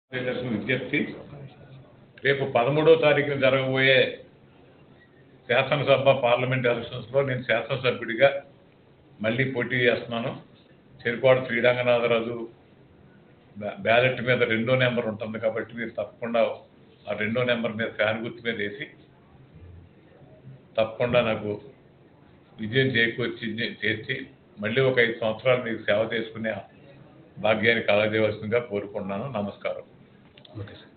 కార్యదర్శి విజ్ఞప్తి రేపు పదమూడో తారీఖున జరగబోయే శాసనసభ పార్లమెంట్ ఎలక్షన్స్లో నేను శాసనసభ్యుడిగా మళ్ళీ పోటీ చేస్తున్నాను చెరుకోడ శ్రీరంగనాథరాజు బ్యా- బ్యాలెట్ మీద రెండో నెంబర్ ఉంటుంది కాబట్టి మీరు తప్పకుండా ఆ రెండో నెంబర్ మీద ఫ్యాన్ గుర్తు మీద వేసి తప్పకుండా నాకు విజయం చేకూర్చి చేర్చి మళ్ళీ ఒక ఐదు సంవత్సరాలు మీకు సేవ చేసుకునే భాగ్యాన్ని కలగజేయవలసిందిగా కోరుకుంటున్నాను నమస్కారం ఓకే సార్